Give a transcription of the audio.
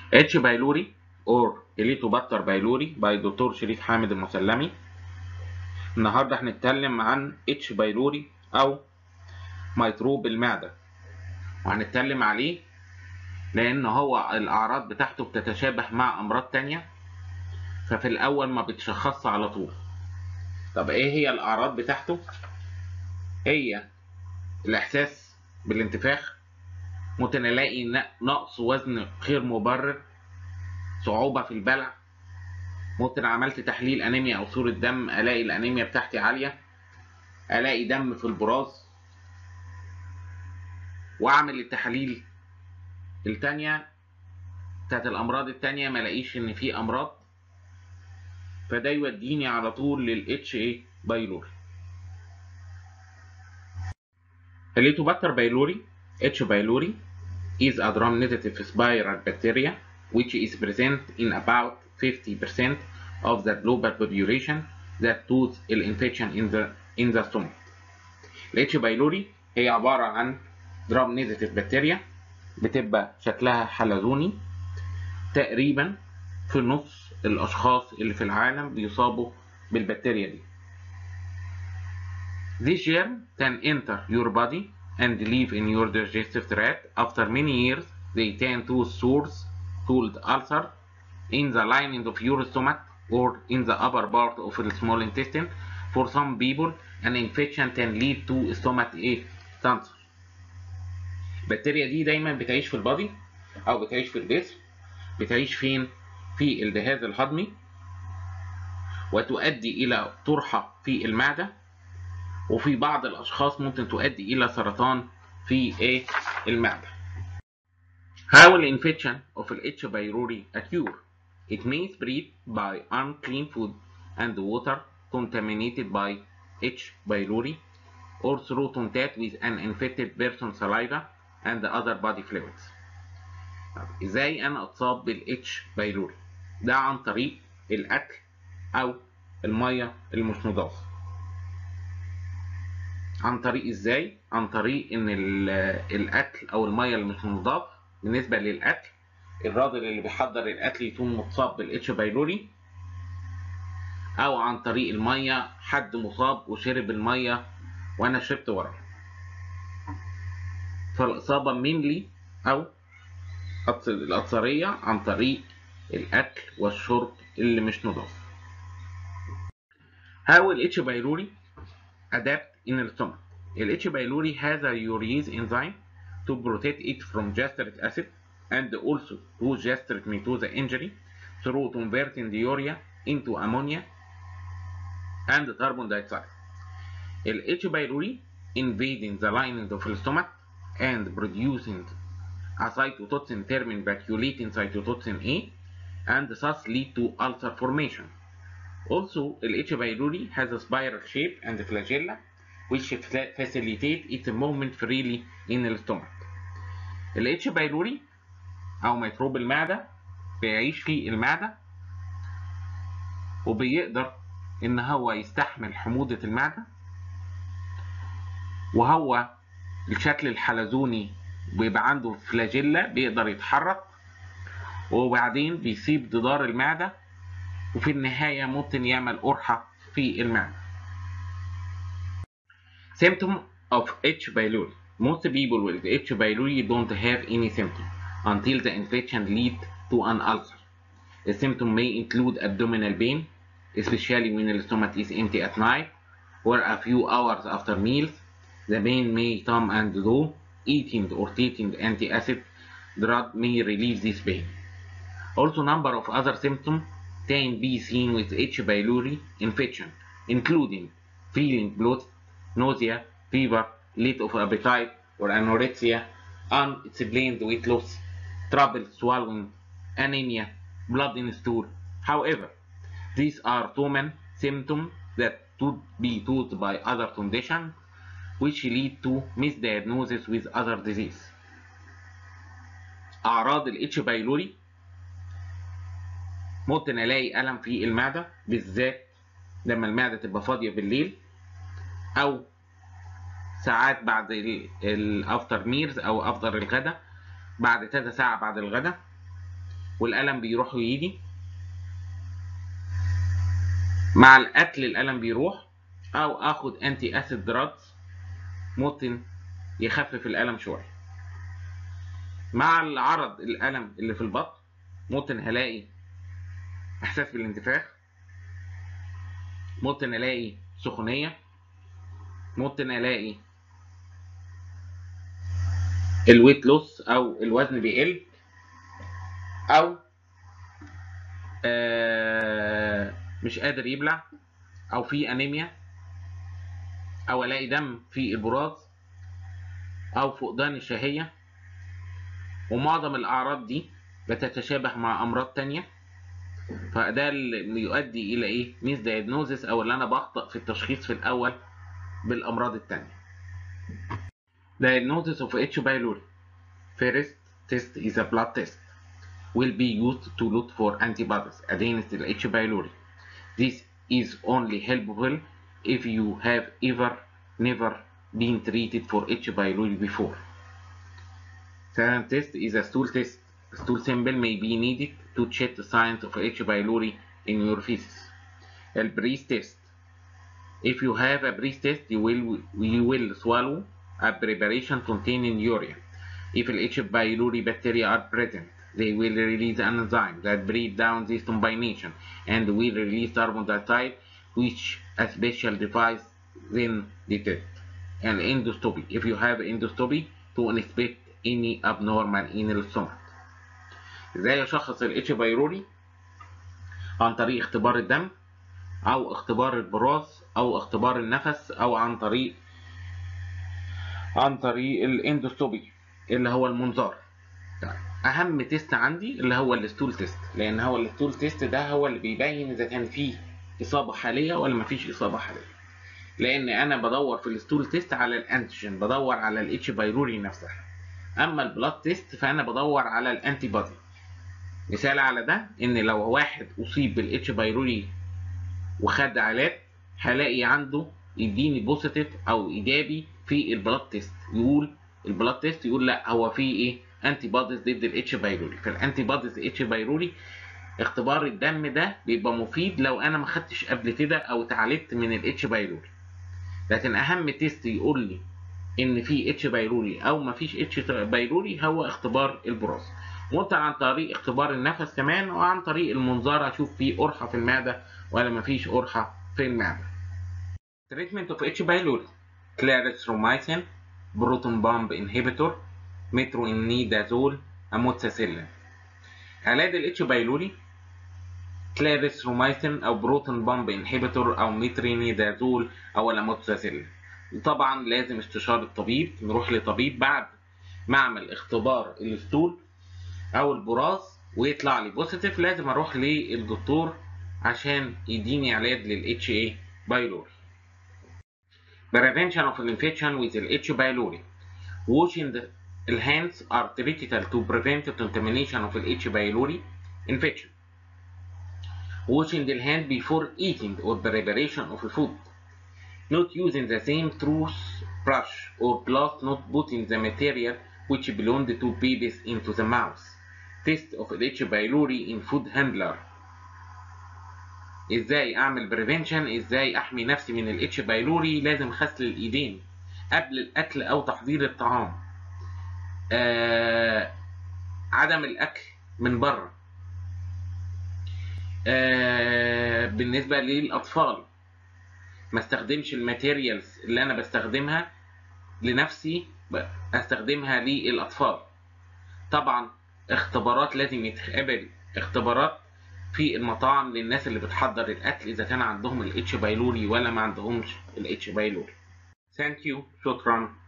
اتش بايلوري اور اليتوباكتر بايلوري باي دكتور شريف حامد المسلمي النهارده هنتكلم عن اتش بايلوري او ميكروب المعده وهنتكلم عليه لان هو الاعراض بتاعته بتتشابه مع امراض تانية ففي الاول ما بتشخصش على طول طب ايه هي الاعراض بتاعته هي الاحساس بالانتفاخ ممكن الاقي نقص وزن غير مبرر صعوبة في البلع ممكن عملت تحليل انيميا او صورة دم الاقي الانيميا بتاعتي عالية الاقي دم في البراز واعمل التحاليل التانية بتاعت الامراض التانية ما الاقيش ان في امراض فده يوديني على طول للاتش اي بايلوري الليتوباكتر بايلوري اتش بايلوري is a gram-negative spiral bacteria which is present in about 50% of the global population that cause infection in the in the stomach. الاتش بايلوري هي عبارة عن جرام نيجاتيف بكتيريا بتبقى شكلها حلزوني تقريبا في نص الأشخاص اللي في العالم بيصابوا بالبكتيريا دي. This germ can enter your body and live in your digestive tract. After many years, they tend to sores called ulcer in the lining of your stomach or in the upper part of the small intestine. For some people, an infection can lead to stomach cancer. البكتيريا دي دايما بتعيش في البادي او بتعيش في الجسم بتعيش فين في الجهاز الهضمي وتؤدي الى طرحه في المعده وفي بعض الاشخاص ممكن تؤدي الى سرطان في ايه المعده How the infection of H. pylori occur? It may spread by unclean food and water contaminated by H. pylori or through contact with an infected person's saliva and other body fluids. ازاي انا اتصاب بالاتش بايلوري ده عن طريق الاكل او الميه المش نضافه عن طريق ازاي عن طريق ان الاكل او الميه المش نضاف بالنسبه للاكل الراجل اللي بيحضر الاكل يكون متصاب بالاتش بايلوري او عن طريق الميه حد مصاب وشرب الميه وانا شربت وراه فالاصابه مينلي او الاكثريه عن طريق الاكل والشرب اللي مش نضاف How الاتش بايلوري adapt in the stomach. The H. pylori has a urease enzyme to protect it from gastric acid and also to gastric mucosa injury through converting the urea into ammonia and carbon dioxide. The H. pylori invading the lining of the stomach and producing a cytotoxin termin vacuolating cytotoxin A and thus lead to ulcer formation. Also, the H. pylori has a spiral shape and flagella which facilitate its movement freely in the stomach. ال H. pylori أو ميكروب المعدة بيعيش في المعدة وبيقدر إن هو يستحمل حموضة المعدة وهو الشكل الحلزوني بيبقى عنده فلاجيلا بيقدر يتحرك وبعدين بيسيب جدار المعدة وفي النهاية ممكن يعمل قرحة في المعدة. Symptom of H. pylori. Most people with H. pylori don't have any symptom until the infection lead to an ulcer. The symptom may include abdominal pain, especially when the stomach is empty at night or a few hours after meals. The pain may come and go. Eating or taking anti-acid drug may relieve this pain. Also, number of other symptoms can be seen with H. pylori infection, including feeling bloated, nausea, fever, lack of appetite or anorexia, unexplained weight loss, trouble swallowing, anemia, blood in stool. However, these are common symptoms that could be caused by other conditions which lead to misdiagnosis with other disease. أعراض الاتش بايلوري ممكن ألاقي ألم في المعدة بالذات لما المعدة تبقى فاضية بالليل أو ساعات بعد الافتر ميرز أو أفطر الغدا بعد كذا ساعة بعد الغدا والالم بيروح ويجي مع الاكل الالم بيروح او اخد انتي اسيد دراجز ممكن يخفف الالم شويه مع العرض الالم اللي في البطن ممكن هلاقي احساس بالانتفاخ ممكن الاقي سخونيه ممكن الاقي الويت لوس او الوزن بيقل او آه مش قادر يبلع او في انيميا او الاقي دم في البراز او فقدان الشهيه ومعظم الاعراض دي بتتشابه مع امراض تانية فده اللي يؤدي الى ايه ميس دايجنوزس او اللي انا بخطئ في التشخيص في الاول بالامراض التانية diagnosis of H. pylori first test is a blood test will be used to look for antibodies against the H. pylori this is only helpful if you have ever never been treated for H. pylori before second test is a stool test stool sample may be needed to check the signs of H. pylori in your feces. A breath test. If you have a breath test, you will, you will swallow a preparation containing urea. If H. pylori bacteria are present, they will release an enzyme that breaks down this combination and will release carbon dioxide, which a special device then detects. An endoscopy. If you have endoscopy, to inspect any abnormal in the stomach. ازاي اشخص الاتش بايروري عن طريق اختبار الدم او اختبار البراز او اختبار النفس او عن طريق عن طريق الاندوستوبي اللي هو المنظار اهم تيست عندي اللي هو الستول تيست لان هو الستول تيست ده هو اللي بيبين اذا كان فيه اصابه حاليه ولا مفيش اصابه حاليه لان انا بدور في الستول تيست على الانتيجين بدور على الاتش بايروري نفسها اما البلاد تيست فانا بدور على الانتي بودي مثال على ده ان لو واحد اصيب بالاتش بايروري وخد علاج هلاقي عنده يديني بوزيتيف او ايجابي في البلاد تيست يقول البلاد تيست يقول لا هو في ايه انتي بوديز ضد الاتش بايروري فالانتي بوديز اتش بايروري اختبار الدم ده بيبقى مفيد لو انا ما خدتش قبل كده او اتعالجت من الاتش بايروري لكن اهم تيست يقول لي ان في اتش بايروري او ما فيش اتش بايروري هو اختبار البراز ممكن عن طريق اختبار النفس كمان وعن طريق المنظار اشوف في قرحه في المعده ولا ما فيش قرحه في المعده treatment of H. pylori clarithromycin proton pump inhibitor metronidazole amoxicillin علاج الاتش بايلوري كلاريثرومايسين او بروتون بامب انهبيتور او مترينيدازول او الاموكسيسيلين طبعا لازم استشاره الطبيب نروح لطبيب بعد ما اعمل اختبار الستول او البراز ويطلع لي بوزيتيف لازم اروح للدكتور عشان يديني علاج للاتش اي بايلوري prevention of infection with the H. pylori washing the hands are critical to prevent contamination of the H. pylori infection washing the hand before eating or preparation of food not using the same toothbrush or gloves not putting the material which belonged to babies into the mouth test of H. pylori in food handler ازاي اعمل بريفنشن ازاي احمي نفسي من الاتش بايلوري لازم غسل الايدين قبل الاكل او تحضير الطعام آه عدم الاكل من بره آه بالنسبه للاطفال ما استخدمش الماتيريالز اللي انا بستخدمها لنفسي استخدمها للاطفال طبعا اختبارات لازم يتقبل اختبارات في المطاعم للناس اللي بتحضر الاكل اذا كان عندهم الاتش بايلوري ولا ما عندهمش الاتش بايلوري ثانك يو شكرا